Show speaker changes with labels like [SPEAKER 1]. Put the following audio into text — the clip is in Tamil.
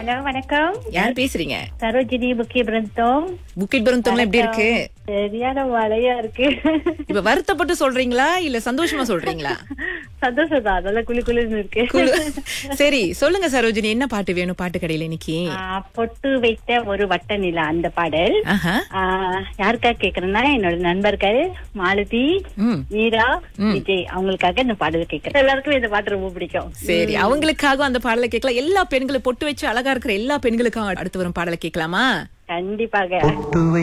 [SPEAKER 1] ஹலோ வணக்கம்
[SPEAKER 2] யார் பேசுறீங்க
[SPEAKER 1] சரோஜினி முக்கிய பிருந்தம்
[SPEAKER 2] புக்கிட் பருந்தம்லாம் எப்படி இருக்கு
[SPEAKER 1] சரியான மழையா இருக்கு
[SPEAKER 2] இப்ப வருத்தப்பட்டு சொல்றீங்களா இல்ல சந்தோஷமா சொல்றீங்களா
[SPEAKER 1] சந்தோஷம் தான் நல்லா குளி குளிர்னு இருக்கு
[SPEAKER 2] குழு. சரி சொல்லுங்க சரோஜினி என்ன பாட்டு வேணும் பாட்டு கடையில இன்னைக்கு
[SPEAKER 1] ஆ, பொட்டு வைத்த ஒரு வட்ட நிலா அந்த பாடல்
[SPEAKER 2] ஆஹா
[SPEAKER 1] ஆ, யாருக்கா கேக்குறேன்னா என்னோட நண்பர்கள் மாலதி
[SPEAKER 2] ம்
[SPEAKER 1] மீரா விஜய் அவங்களுக்காக இந்த பாடல் கேக்குறேன் எல்லாருக்கும் இந்த பாட்டு ரொம்ப பிடிக்கும்
[SPEAKER 2] சரி அவங்களுக்காக அந்த பாடலை கேட்கலாம் எல்லா பெண்களும் பொட்டு வச்சு அழகா இருக்கிற எல்லா பெண்களுக்கும் அடுத்து வரும் பாடலை கேட்கலாமா
[SPEAKER 1] கண்டிப்பாக
[SPEAKER 3] பொட்டு